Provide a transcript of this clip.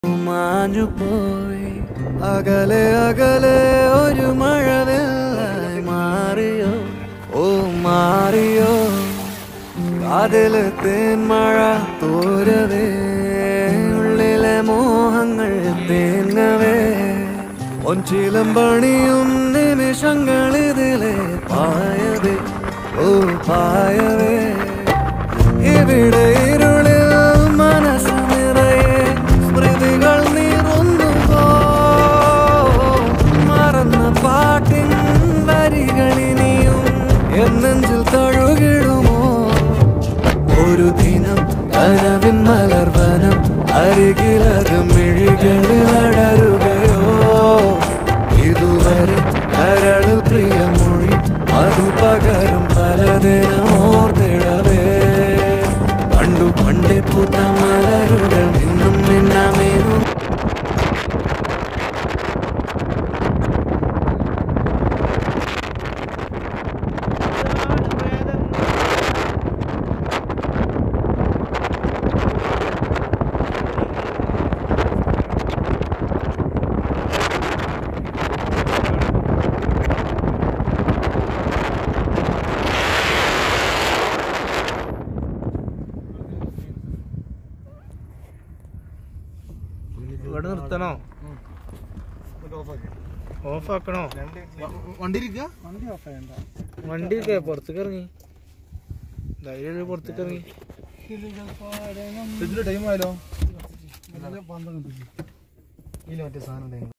മാഞ്ഞു പോയി അകലെ അകലെ ഒരു മഴവില്ലായി മാറിയോ ഓ മാറിയോ കാതില് തേന്മഴ തോരവേ ഉള്ളിലെ മോഹങ്ങൾ തേങ്ങവേ ഒഞ്ചിലം പണിയും നിമിഷങ്ങൾ ഇതിലെ പായവേ ഓ പായവേ ഇവിടെ ഇരുളിൽ മനസ്സ് നിറയെ സ്മൃതികൾ നീറുന്നുവോ മറന്ന പാട്ടിൻ വരികളിനിയും എന്നെഞ്ചിൽ തഴുകിടുമോ ഒരു ദിനം കനവിൻ മലർവനം അരികിലത് മിഴികളിൽ അടരുകയോ ഇതുവരെ കരളിൽ പ്രിയമൊഴി അതു പകരും പലതിനും ഓർത്തിടവേ കണ്ടു പണ്ടേ പൂത്ത മലരുകൾ നിന്നും നിന്നമേനും ഇവിടെ നിർത്തണോ ഓഫ് ആക്കണോ വണ്ടി ഇരിക്കുക വണ്ടി ഒക്കെ പുറത്തേക്ക് ഇറങ്ങി ധൈര്യം പുറത്തേക്ക് ഇറങ്ങി ഇതിന്റെ ടൈം ആയാലോ ഇതില് മറ്റേ സാധനം ഉണ്ടായിരുന്നു